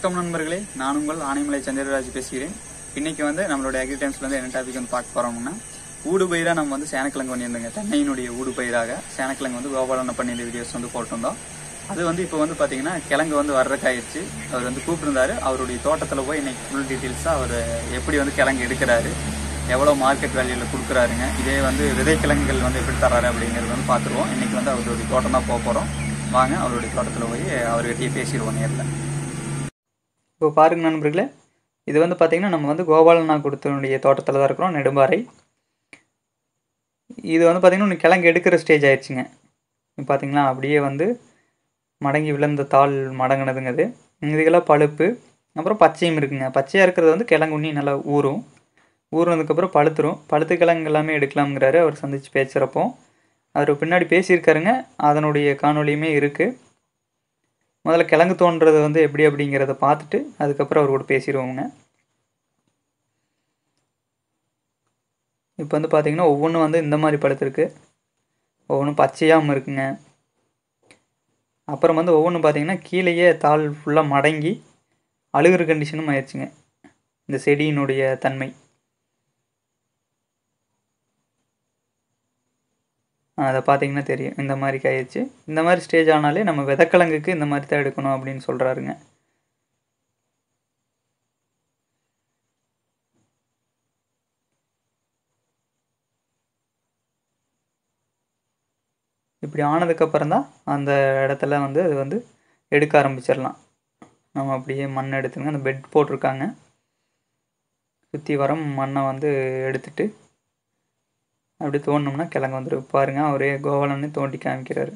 வணக்கம் நண்பர்களே நான் உங்கள் ஆனைமலை சந்திரராஜ் பேசுகிறேன் இன்னைக்கு வந்து நம்மளோட அக்ரி டைம்ஸ்ல வந்து என்ன டாபிக் வந்து பார்க்க போறோம்னா ஊடு பயிரா நம்ம வந்து சேனக்கிழங்கு பண்ணியிருந்தோங்க தென்னையினுடைய ஊடு பயிராக சேனக்கிழங்கு வந்து கோபாலனை பண்ணியிருந்த வீடியோஸ் வந்து போட்டிருந்தோம் அது வந்து இப்போ வந்து பாத்தீங்கன்னா கிழங்கு வந்து வர்றக்காயிருச்சு அவர் வந்து கூப்பிட்டுருந்தாரு அவருடைய தோட்டத்தில் போய் இன்னைக்கு ஃபுல் டீட்டெயில்ஸாக அவர் எப்படி வந்து கிழங்கு எடுக்கிறாரு எவ்வளோ மார்க்கெட் வேல்யூல கொடுக்குறாருங்க இதே வந்து விதை கிழங்குகள் வந்து எப்படி தர்றாரு அப்படிங்கிறது வந்து பார்த்துருவோம் இன்னைக்கு வந்து அவருடைய தோட்டம் தான் போக போகிறோம் வாங்க அவருடைய தோட்டத்தில் போய் அவர்கிட்டயே பேசிடுவோம் நேரில் இப்போ பாருங்க நண்பர்களே இது வந்து பார்த்தீங்கன்னா நம்ம வந்து கோபாலனா கொடுத்தனுடைய தோட்டத்தில் தான் இருக்கிறோம் நெடும்பாறை இது வந்து பார்த்தீங்கன்னா இன்னும் கிழங்கு எடுக்கிற ஸ்டேஜ் ஆயிடுச்சுங்க இப்போ பார்த்தீங்களா அப்படியே வந்து மடங்கி விழுந்த தாள் மடங்கினதுங்க அது இதுக்கெல்லாம் பழுப்பு அப்புறம் பச்சையும் இருக்குங்க பச்சையாக இருக்கிறது வந்து கிழங்கு உண்ணி நல்லா ஊறும் ஊறுனதுக்கப்புறம் பழுத்துரும் பழுத்து கிழங்கு எல்லாமே எடுக்கலாம்ங்கிறாரு அவர் சந்திச்சு பேசுகிறப்போ அவர் பின்னாடி பேசியிருக்காருங்க அதனுடைய காணொளியுமே இருக்குது முதல்ல கிழங்கு தோன்றது வந்து எப்படி அப்படிங்கிறத பார்த்துட்டு அதுக்கப்புறம் அவர் கூட பேசிடுவோங்க இப்போ வந்து பார்த்தீங்கன்னா ஒவ்வொன்றும் வந்து இந்த மாதிரி படுத்துருக்கு ஒவ்வொன்றும் பச்சையாகவும் இருக்குங்க அப்புறம் வந்து ஒவ்வொன்றும் பார்த்தீங்கன்னா கீழேயே தாள் ஃபுல்லாக மடங்கி அழுகிற கண்டிஷனும் ஆயிடுச்சுங்க இந்த செடியினுடைய தன்மை அதை பார்த்தீங்கன்னா தெரியும் இந்த மாதிரி ஆயிடுச்சு இந்த மாதிரி ஸ்டேஜ் ஆனாலே நம்ம விதக்கிழங்குக்கு இந்த மாதிரி தான் எடுக்கணும் அப்படின்னு சொல்கிறாருங்க இப்படி ஆனதுக்கப்புறம் தான் அந்த இடத்துல வந்து அது வந்து எடுக்க ஆரம்பிச்சிடலாம் நம்ம அப்படியே மண் எடுத்துங்க அந்த பெட் போட்டிருக்காங்க சுற்றி வரம் மண்ணை வந்து எடுத்துட்டு அப்படி தோண்டினோம்னா கிழங்கு வந்துடும் பாருங்க அவரே கோவலன்னு தோண்டி காமிக்கிறாரு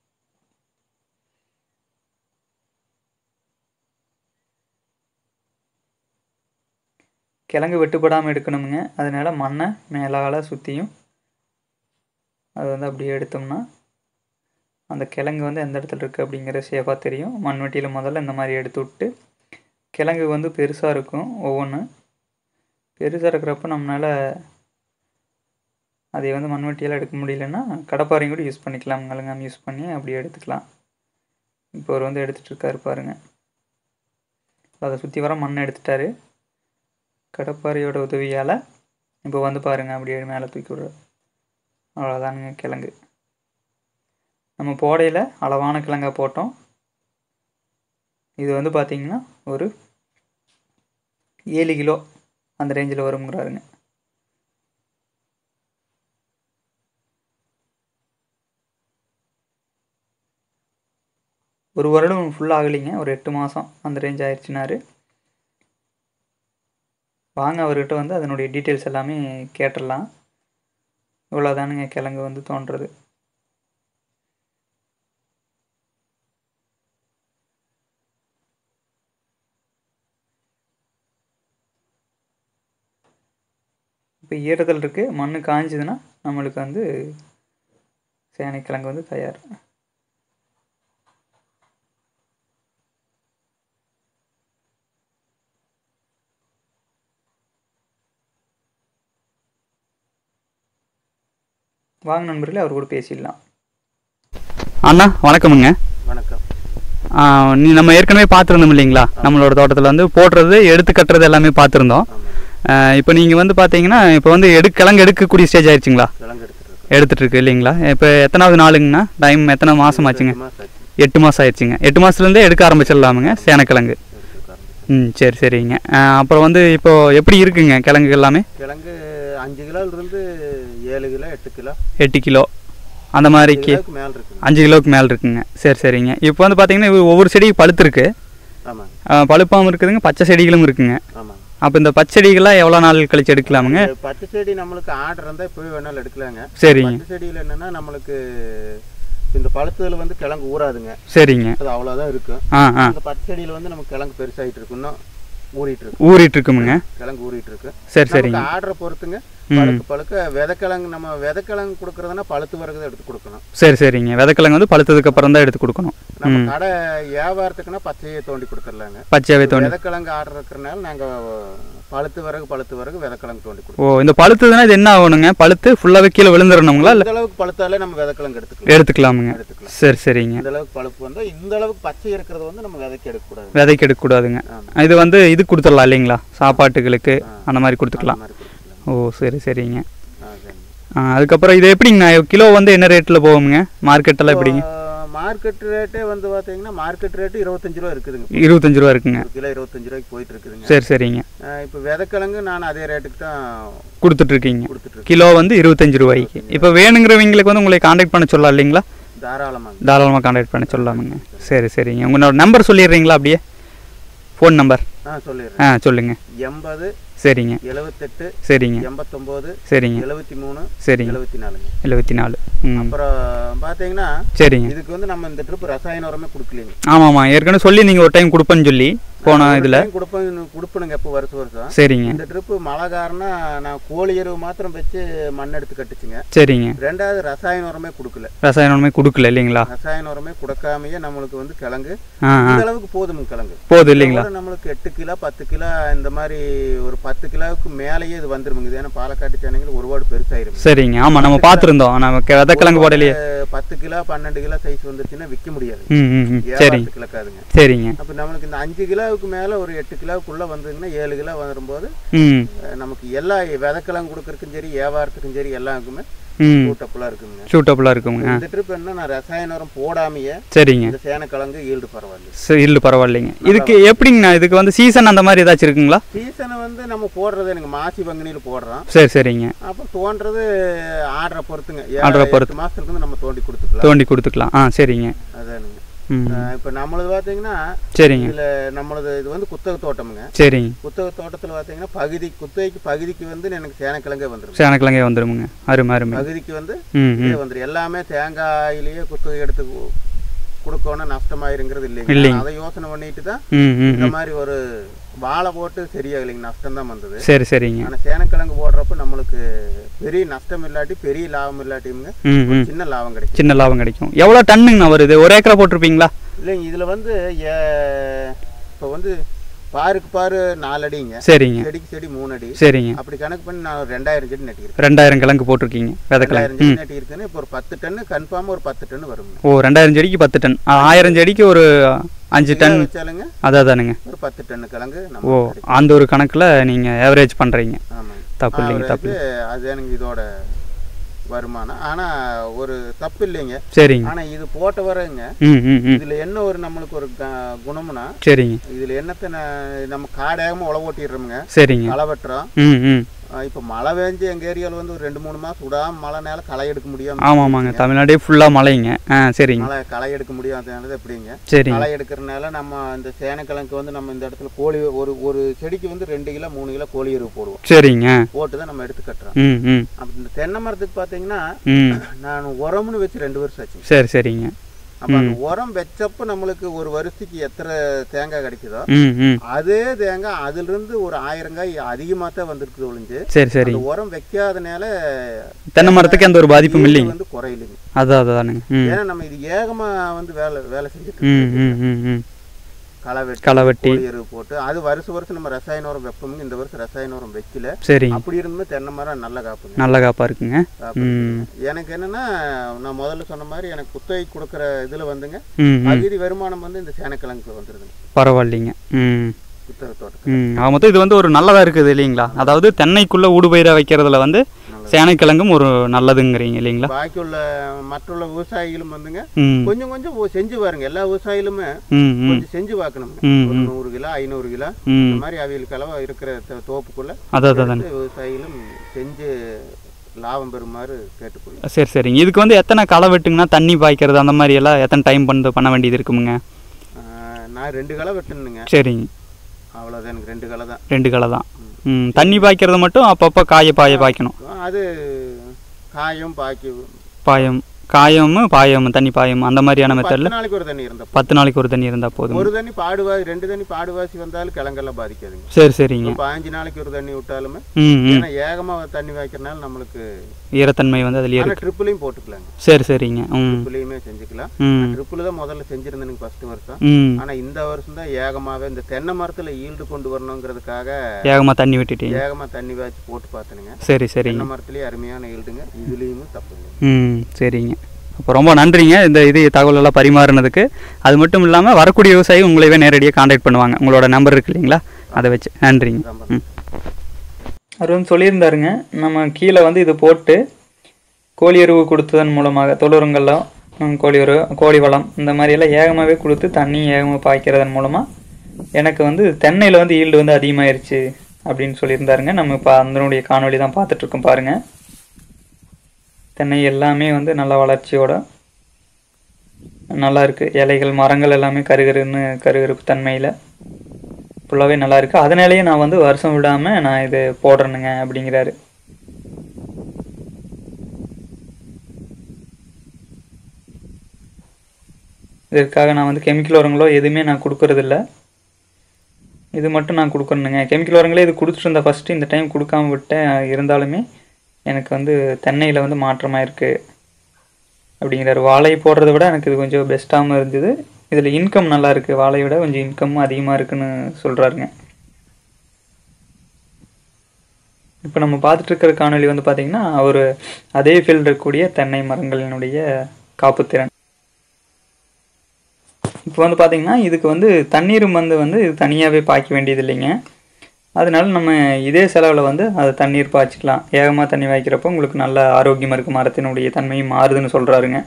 கிழங்கு வெட்டுப்படாமல் எடுக்கணுமுங்க அதனால மண்ணை மேலால் சுற்றியும் அது வந்து அப்படியே எடுத்தோம்னா அந்த கிழங்கு வந்து எந்த இடத்துல இருக்குது அப்படிங்கிற சேஃபாக தெரியும் மண்வெட்டியில் முதல்ல இந்த மாதிரி எடுத்து விட்டு கிழங்கு வந்து பெருசாக இருக்கும் ஒவ்வொன்று பெருசாக இருக்கிறப்ப நம்மளால் அதை வந்து மண்வெட்டியால் எடுக்க முடியலன்னா கடப்பாறையும் கூட யூஸ் பண்ணிக்கலாம் கலங்காம யூஸ் பண்ணி அப்படியே எடுத்துக்கலாம் இப்போ அவர் வந்து எடுத்துகிட்டு இருக்காரு பாருங்க அதை சுற்றி வர மண்ணை எடுத்துட்டாரு கடப்பாறையோட உதவியால் இப்போ வந்து பாருங்க அப்படியே மேலே தூக்கி விடுறாரு அவ்வளோதானுங்க கிழங்கு நம்ம போடையில் அளவான கிழங்கா போட்டோம் இது வந்து பார்த்திங்கன்னா ஒரு ஏழு கிலோ அந்த ரேஞ்சில் வருங்கிறாருங்க ஒரு வருடம் ஃபுல்லாக ஆகலைங்க ஒரு எட்டு மாதம் அந்த ரேஞ்ச் ஆயிடுச்சுனாரு வாங்க அவர்கிட்ட வந்து அதனுடைய டீட்டெயில்ஸ் எல்லாமே கேட்டுடலாம் இவ்வளோதானுங்க கிழங்கு வந்து தோன்றது இப்போ ஈரத்தில் இருக்குது மண் காஞ்சதுன்னா நம்மளுக்கு வந்து சேனைக்கிழங்கு வந்து தயார் வாங்க நண்பர்களே அவர் கூட பேசிடலாம் அண்ணா வணக்கமுங்க வணக்கம் ஆ, நீ நம்ம ஏற்கனவே பார்த்துருந்தோம் இல்லைங்களா நம்மளோட தோட்டத்தில் வந்து போடுறது எடுத்து கட்டுறது எல்லாமே பார்த்துருந்தோம் ஆமாம் இப்போ நீங்கள் வந்து பார்த்தீங்கன்னா இப்போ வந்து எடு கிழங்கு எடுக்கக்கூடிய ஸ்டேஜ் ஆயிடுச்சுங்களா கிழங்கு எடுத்துட்டு எடுத்துட்டு இருக்கு இல்லைங்களா இப்போ எத்தனாவது நாளுங்கண்ணா டைம் எத்தனை மாதம் ஆச்சுங்க இருக்கோம் மாதம் ஆச்சு எட்டு மாதம் ஆயிடுச்சுங்க எட்டு மாதத்துலேருந்தே எடுக்க ஆரம்பிச்சிடலாமுங்க சேனக்கிழங்கு எடுத்துட்டு ஆரம்பிச்சு. ம் சரி சரிங்க ஆ, அப்புறம் வந்து இப்போ எப்படி இருக்குங்க கிழங்கு எல்லாமே கிழங்கு அஞ்சு கிலோல இருந்து ஏழு கிலோ எட்டு கிலோ எட்டு கிலோ அந்த மாதிரிக்கு கிலோக்கு மேல இருக்கு அஞ்சு கிலோவுக்கு மேலே இருக்குங்க சரி சரிங்க இப்போ வந்து பார்த்தீங்கன்னா இது ஒவ்வொரு செடி பழுத்துருக்கு ஆமாங்க ஆ, பழுப்பாவும் இருக்குதுங்க பச்சை செடிகளும் இருக்குங்க ஆமாங்க அப்போ இந்த பச்சை செடிகள்லாம் எவ்வளோ நாள் கழிச்சு எடுக்கலாமுங்க இந்த பட்டு செடி நம்மளுக்கு ஆர்டர் இருந்தால் போய் வேணாலும் எடுக்கலாங்க சரிங்க பட்டு செடியில் என்னன்னா நம்மளுக்கு இந்த பழுத்ததுல வந்து கிழங்கு ஊறாதுங்க சரிங்க அது அவ்வளோதான் இருக்கும் ஆ ஆ இந்த பட்டு செடியில் வந்து நமக்கு கிழங்கு பெருசாகிட்டு இருக்கும் இன்னும் ஊறிட்டு இருக்கு ஊறிட்டு இருக்குமுங்க கிழங்கு ஊறிட்டு இருக்கு சரி சரிங்க நமக்கு ஆர்டரை பொறுத்துங்க ம். பழுக்க பழுக்க விதைக்கிழங்கு நம்ம விதைக்கிழங்கு கொடுக்கறதுனா பழுத்து வரது எடுத்து கொடுக்கணும் சரி சரிங்க விதைக்கிழங்கு வந்து பழுத்ததுக்கு அப்புறம் தான் எடுத்து கொடுக்கணும் நம்ம கடை வியாபாரத்துக்குன்னா பச்சையை தோண்டி கொடுத்துடலாங்க பச்சையாவே தோண்டி விதைக்கிழங்கு ஆர்டர் இருக்கிறனால நாங்க பழுத்து வரகு பழுத்து வரகு விதைக்கிழங்கு தோண்டி ஓ கொடுக்கணும் இந்த பழுத்ததுன்னா இது என்ன ஆகணுங்க பழுத்து ஃபுல்லாவே கீழே விழுந்துடணுங்களா இல்லை இந்த அளவுக்கு பழுத்தாலே நம்ம விதைக்கிழங்கு எடுத்துக்கலாம் எடுத்துக்கலாமுங்க எடுத்துக்கலாம் சரி சரிங்க இந்த அளவுக்கு பழுப்பு வந்தா இந்த அளவுக்கு பச்சை இருக்கிறது வந்து நம்ம விதைக்கு எடுக்கக்கூடாது விதைக்கு எடுக்கக்கூடாதுங்க ஆமா. இது வந்து இது கொடுத்துடலாம் இல்லைங்களா சாப்பாட்டுகளுக்கு அந்த மாதிரி கொடுத்துக்கலாம் அந்த மாதிரி கொடுத்துக்கலாம் ஓ சரி சரிங்க ஆ, சரிங்க. ஆ, அதுக்கப்புறம் இது எப்படிங்கண்ணா கிலோ வந்து என்ன ரேட்டில் போகுங்க மார்க்கெட்டெல்லாம் எப்படிங்க மார்க்கெட் ரேட்டே வந்து பாத்தீங்கன்னா மார்க்கெட் ரேட்டு இருபத்தஞ்சு ரூபா இருக்குதுங்க இருபத்தஞ்சு ரூபா இருக்குங்க ஒரு கிலோ இருபத்தஞ்சு ரூபாய்க்கு போயிட்டு இருக்குதுங்க சரி சரிங்க ஆ, இப்போ விதைக்கிழங்கு நான் அதே ரேட்டுக்கு தான் கொடுத்துட்ருக்கீங்க கொடுத்துட்டு இருக்கேன் கிலோ வந்து இருபத்தஞ்சு ரூபாய்க்கு இப்போ வேணுங்கிறவங்களுக்கு வந்து உங்களை காண்டாக்ட் பண்ண சொல்லலாம் இல்லைங்களா தாராளமாங்க தாராளமாக காண்டாக்ட் பண்ண சொல்லலாமுங்க சரி சரிங்க உங்களோட நம்பர் சொல்லிடுறீங்களா அப்படியே ஃபோன் நம்பர் ஆ சொல்லிடுறேன் ஆ சொல்லுங்கள் எண்பது சரிங்க எழுவத்தெட்டு சரிங்க எண்பத்தொம்போது சரிங்க எழுபத்தி மூணு சரிங்க எழுபத்தி நாலுங்க எழுபத்தி நாலு ம் அப்புறம் பார்த்தீங்கன்னா சரிங்க இதுக்கு வந்து நம்ம இந்த ட்ரிப் ரசாயன உரமே கொடுக்கலீங்க ஆமாம்மா ஏற்கனவே சொல்லி நீங்கள் ஒரு டைம் கொடுப்பேன்னு சொல்லி போன இதில் கொடுப்பேன் கொடுப்பணுங்க எப்போ வருஷம் வருஷம் சரிங்க இந்த ட்ரிப்பு மழை காரணம் நான் கோழி எருவு மாத்திரம் வச்சு மண் எடுத்து கட்டுச்சுங்க சரிங்க ரெண்டாவது ரசாயன உரமே கொடுக்கல ரசாயனமே கொடுக்கல இல்லைங்களா ரசாயன உரமே கொடுக்காமயே நம்மளுக்கு வந்து கிழங்கு ஆ ஆ இந்த அளவுக்கு போதும் கிழங்கு போதும் இல்லைங்களா இதோட நம்மளுக்கு எட்டு கிலோ பத்து கிலோ இந்த மாதிரி ஒரு பத்து கிலோவுக்கு மேலேயே இது வந்துருமுங்க இது ஏன்னா பாலக்காட்டு சேனைகள் ஒருபாடு பெருசாயிருங்க சரிங்க ஆமாம் நம்ம பார்த்துருந்தோம் நம்ம விதக்கிழங்கு போடலையே ஒரு பத்து கிலோ பன்னெண்டு கிலோ சைஸ் வந்துருச்சுன்னா விற்க முடியாது ம் ம் ம் சரிங்க வியாபாரத்துக்கு இலக்காதுங்க சரிங்க அப்போ நம்மளுக்கு இந்த அஞ்சு கிலோவுக்கு மேலே ஒரு எட்டு கிலோவுக்குள்ள வந்ததுங்கன்னா ஏழு கிலோ வரும்போது ம் அஹ், நமக்கு எல்லா விதக்கிழங்கு கொடுக்கறதுக்கும் சரி வியாபாரத்துக்கும் சரி எல்லாருக்குமே ம் சூட்டப்புலாம் இருக்குங்க சூட்டபுளாக இருக்குங்க இந்த ட்ரிப் என்ன நான் ரசாயன உரம் போடாமையே சரிங்க இந்த சேனக்கிழங்கு ஈல்டு பரவாயில்ல சரி இல்லை பரவாயில்லைங்க இதுக்கு எப்படிங்கண்ணா இதுக்கு வந்து சீசன் அந்த மாதிரி ஏதாச்சும் இருக்குங்களா சீசனை வந்து நம்ம போடுறது எனக்கு மாசி பங்குனியில் போடுறோம் சரி சரிங்க அப்போ தோன்றது ஆர்டரை பொறுத்துங்க ஆர்டரை ஏழு, எட்டு மாசத்துக்கு வந்து நம்ம தோண்டி கொடுத்துக்கலாம் தோண்டி கொடுத்துக்கலாம் ஆ சரிங்க அதானுங்க ம் அஹ், இப்போ நம்மளது பார்த்தீங்கன்னா சரிங்க இதுல நம்மளது இது வந்து குத்தகை தோட்டமுங்க சரிங்க குத்தகை தோட்டத்தில் பார்த்தீங்கன்னா பகுதி குத்தகைக்கு பகுதிக்கு வந்து எனக்கு சேனக்கிழங்கே வந்துடும் சேனக்கிழங்கே வந்துருமுங்க அருமை அருமை பகுதிக்கு வந்து ம் ம் இதே வந்துடும் எல்லாமே தேங்காயிலேயே குத்தகை எடுத்து கு- கொடுக்கணும் நஷ்டமாயிருங்கிறது இல்லைங்க இல்லைங்க. நான் அதை யோசனை பண்ணிட்டு தான் ம் ம் இந்த ம் மாதிரி ஒரு வாழை போட்டு சரியாகலைங்க நஷ்டம் தான் வந்தது சரி சரிங்க ஆனால் சேனக்கிழங்கு போடுறப்ப நம்மளுக்கு பெரிய நஷ்டம் இல்லாட்டி பெரிய லாபம் இல்லாட்டியுங்க ம் ம் சின்ன லாபம் கிடைக்கும் சின்ன லாபம் கிடைக்கும் எவ்வளோ டன்னுங்கண்ணா வருது ஒரு ஏக்கரா போட்டிருப்பீங்களா இல்லைங்க இதில் வந்து ஏ- இப்போ வந்து பாருக்கு பாரு நாலு அடிங்க சரிங்க செடிக்கு செடி மூணு அடி சரிங்க அப்படி கணக்கு பண்ணி நான் ஒரு ரெண்டாயிரம் செடி நட்டியிருக்கேன் ரெண்டாயிரம் கிழங்கு போட்டிருக்கீங்க விதக்கிழங்கு ரெண்டாயிரம் செடி நட்டியிருக்கேன்னு இப்போ ஒரு பத்து டன்னு கன்ஃபார்மாக ஒரு பத்து டன்னு வருங்க ஓ ரெண்டாயிரம் செடிக்கு பத்து டன் ஆ, ஆயிரம் செடிக்கு ஒரு அஞ்சு டன் வச்சாலுங்க அதாதானுங்க ஒரு பத்து டன்னு கிழங்கு ஓ நம்ம கிடைக்கும். அந்த ஒரு கணக்கில் நீங்கள் ஆவரேஜ் பண்ணுறீங்க ஆமாங்க தப்பு இல்லைங்க தப்பு Average அது எனக்கு இதோட வருமானம் ஆனா ஒரு தப்பு இல்லைங்க சரிங்க ஆனா இது போட்ட வரங்க ம் ம் ம் இதுல என்ன ஒரு நம்மளுக்கு ஒரு க- குணம்னா சரிங்க இதுல என்னத்தை ந- நம்ம காடாகமா உழவு ஓட்டிடுறோமுங்க சரிங்க களை வெட்டுறோம் ம் ம் அஹ் இப்ப மழை பெஞ்சு எங்க ஏரியால வந்து ஒரு ரெண்டு மூணு மாசம் விடாம மழை நேரம் களை எடுக்க முடியாம ஆமாம் ஆமாங்க தமிழ்நாடே ஃபுல்லாக மழைங்க ஆ சரிங்க மழை களை எடுக்க முடியாதனால எப்படிங்க சரிங்க களை எடுக்கிறனால நம்ம இந்த சேனக்கிழங்கு வந்து நம்ம இந்த இடத்துல கோழி ஒரு ஒரு செடிக்கு வந்து ரெண்டு கிலோ மூணு கிலோ கோழி எருவு போடுவோம் சரிங்க போட்டு தான் நம்ம எடுத்து கட்டுறோம் ம் ம் அப்ப இந்த தென்னை மரத்துக்கு பார்த்தீங்கன்னா ம் நான் உரம்னு வச்சு ரெண்டு வருஷம் ஆச்சு சரி சரிங்க அப்ப அந்த உரம் வச்சப்ப நம்மளுக்கு ஒரு வருஷத்துக்கு எத்தனை தேங்காய் கிடைக்குதோ ம் ம் அதே தேங்காய் அதுல இருந்து ஒரு ஆயிரம் காய் அதிகமாக தான் வந்திருக்குது ஒழிஞ்சு சரி சரிங்க அந்த உரம் வைக்காதனால தென்னை மரத்துக்கு எந்த ஒரு பாதிப்பும் yield இல்லைங்க வந்து குறையிலைங்க அதான் அதானுங்க ம் ஏன்னா நம்ம இது ஏகமா வந்து வேலை வேலை செஞ்சுட்டு ம் இருக்கோம். ம் ம் ம் களை வெட்டி களை வெட்டி கோழி எருவு போட்டு அது வருஷம் வருஷம் நம்ம ரசாயன உரம் வைப்போமுங்க இந்த வருஷம் ரசாயன உரம் வைக்கல சரிங்க அப்படி இருந்துமே தென்னை மரம் நல்ல காப்புங்க நல்ல காப்பாக இருக்குங்க காப்பு. ம் எனக்கு என்னன்னா நான் முதல்ல சொன்ன மாதிரி எனக்கு குத்தகை கொடுக்குற இதுல வந்துங்க ம் ம் பகுதி வருமானம் வந்து இந்த சேனக்கிழங்குல வந்துருதுங்க பரவாயில்லைங்க ம் குத்தகை தோட்டத்துக்கு ம் ஆக மொத்தம் இது வந்து ஒரு நல்லதாக இருக்குது இல்லைங்களா அதாவது தென்னைக்குள்ளே ஊடுபயிரை வைக்கிறதுல வந்து நல்லது. சேனைக்கிழங்கும் ஒரு நல்லதுங்கிறீங்க இல்லைங்களா பாக்கி உள்ள மற்றுள்ள விவசாயிகளும் வந்துங்க ம் கொஞ்சம் கொஞ்சம் ஓ- செஞ்சு பாருங்க எல்லா விவசாயிகளுமே ம் ம் கொஞ்சம் செஞ்சு பார்க்கணுங்க ம் ஒரு ம் நூறு கிலோ ஐநூறு கிலோ ம் இந்த மாதிரி அவியலுக்கு அளவா இருக்கிற தோ- தோப்புக்குள்ள அதான் அதான் எடுத்து விவசாயிகளும் செஞ்சு லாபம் பெறுமாறு கேட்டுக்கொள்ளும் சரி சரிங்க இதுக்கு வந்து எத்தனை களை வெட்டுங்கன்னா தண்ணி பாய்க்கிறது அந்த மாதிரி எல்லாம் எத்தனை டைம் பண்ண பண்ண வேண்டியது இருக்குமுங்க நான் ரெண்டு களை வெட்டணுங்க சரிங்க அவ்வளோதான் எனக்கு ரெண்டு களை தான் ரெண்டு களை தான் ம் தண்ணி பாய்க்கிறது மட்டும் அப்பப்போ காய பாய பாய்க்கணும் அது காயும் பாக்கி பாயம் காயம் பாயம் தண்ணி பாயம் அந்த மாதிரியான பத்து மெத்தடில் நாளைக்கு ஒரு தண்ணி இருந்தா பத்து நாளைக்கு ஒரு தண்ணி இருந்தால் போதும் ஒரு தண்ணி பாடுவாசி ரெண்டு தண்ணி பாடுவாசி வந்தாலும் கிழங்கெல்லாம் பாதிக்காதுங்க சரி சரிங்க இப்போ பாஞ்சு நாளைக்கு ஒரு தண்ணி விட்டாலுமே ம் ம் ஏன்னா ஏகமா தண்ணி வைக்கிறனால நம்மளுக்கு ஈரத்தன்மை வந்து அதில் ஆனா இருக்கு ட்ரிப்புலையும் போட்டுக்கலாங்க சரி சரிங்க ம் ட்ரிப்புலையுமே செஞ்சுக்கலாம் ம் ட்ரிப்புல தான் முதல்ல செஞ்சிருந்தேனுங்க ஃபர்ஸ்ட் வருஷம் ம் ஆனா இந்த வருஷம் தான் ஏகமாவே இந்த தென்னை மரத்துல ஈல்டு கொண்டு வரணுங்கிறதுக்காக ஏகமாக தண்ணி விட்டுட்டீங்க ஏகமா தண்ணி வாய்ச்சி போட்டு பார்த்தனுங்க சரி சரிங்க தென்னை மரத்துலயே அருமையான ஈல்டுங்க இதுலயுமே தப்பு இல்லை ம் சரிங்க அப்போ ரொம்ப நன்றிங்க இந்த இது தகவல் எல்லாம் பரிமாறினதுக்கு அது மட்டும் இல்லாமல் வரக்கூடிய விவசாயி உங்களையவே நேரடியாக காண்டாக்ட் பண்ணுவாங்க உங்களோட நம்பர் இருக்கு இல்லைங்களா அதை வச்சு நன்றிங்க ரொம்ப ம் அவர் வந்து சொல்லியிருந்தாருங்க நம்ம கீழே வந்து இது போட்டு கோழி எருவு கொடுத்ததன் மூலமாக தொழுரங்கள்லாம் ம், கோழி எரு கோழி வளம் இந்த மாதிரியெல்லாம் ஏகமாகவே கொடுத்து தண்ணி ஏகமாக பாய்க்கிறதன் மூலமாக எனக்கு வந்து தென்னையில் வந்து ஈல்டு வந்து அதிகமாயிருச்சு அப்படின்னு சொல்லியிருந்தாருங்க நம்ம இப்போ அதனுடைய காணொளி தான் பார்த்துட்ருக்கோம் பாருங்கள் தென்னை எல்லாமே வந்து நல்ல வளர்ச்சியோட நல்லா இருக்கு இலைகள் மரங்கள் எல்லாமே கருகருன்னு கருகருப்பு தன்மையில் ஃபுல்லாகவே நல்லா இருக்கு அதனாலேயே நான் வந்து வருஷம் விடாம நான் இது போடுறேனுங்க அப்படிங்கிறாரு இதற்காக நான் வந்து கெமிக்கல் உரங்களோ எதுவுமே நான் கொடுக்கறதில்ல இது மட்டும் நான் கொடுக்கணுங்க கெமிக்கல் உரங்களே இது கொடுத்துட்டு இருந்தேன் ஃபஸ்ட்டு இந்த டைம் கொடுக்காம விட்டேன் இருந்தாலுமே எனக்கு வந்து தென்னையில் வந்து மாற்றமாக இருக்குது அப்படிங்கிறாரு வாழை போடுறத விட எனக்கு இது கொஞ்சம் பெஸ்ட்டாகவும் இருந்தது இதில் இன்கம் நல்லா இருக்குது வாழையை விட கொஞ்சம் இன்கமும் அதிகமாக இருக்குன்னு சொல்கிறாருங்க இப்போ நம்ம பார்த்துட்டு இருக்கிற காணொளி வந்து பார்த்திங்கன்னா ஒரு அதே ஃபீல்டு இருக்கக்கூடிய தென்னை மரங்களினுடைய காப்புத்திறன் இப்போ வந்து பார்த்தீங்கன்னா இதுக்கு வந்து தண்ணீர் மருந்து வந்து இது தனியாகவே பாய்க்க வேண்டியது இல்லைங்க அதனால நம்ம இதே செலவில் வந்து அது தண்ணீர் பாய்ச்சிக்கலாம் ஏகமாக தண்ணி வாய்க்கிறப்போ உங்களுக்கு நல்ல ஆரோக்கியமாக இருக்குது மரத்தினுடைய தன்மையும் மாறுதுன்னு சொல்கிறாருங்க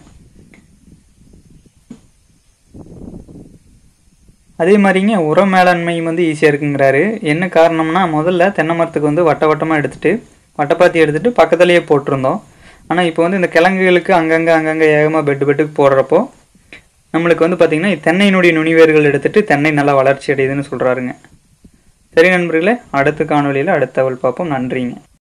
அதே மாதிரிங்க உர மேலாண்மையும் வந்து ஈஸியாக இருக்குங்கிறாரு என்ன காரணம்னா முதல்ல தென்னை மரத்துக்கு வந்து வட்ட வட்டமாக எடுத்துட்டு வட்டப்பாத்தி எடுத்துட்டு பக்கத்துலேயே போட்டிருந்தோம் ஆனால் இப்போ வந்து இந்த கிழங்குகளுக்கு அங்கங்கே அங்கங்கே ஏகமாக பெட்டு பெட்டுக்கு போடுறப்போ நம்மளுக்கு வந்து பார்த்திங்கன்னா தென்னையினுடைய நுனிவேர்கள் எடுத்துட்டு தென்னை நல்லா வளர்ச்சி அடையுதுன்னு சொல்கிறாருங்க சரி நண்பர்களே அடுத்த காணொளியில் அடுத்த தகவல் பார்ப்போம் நன்றிங்க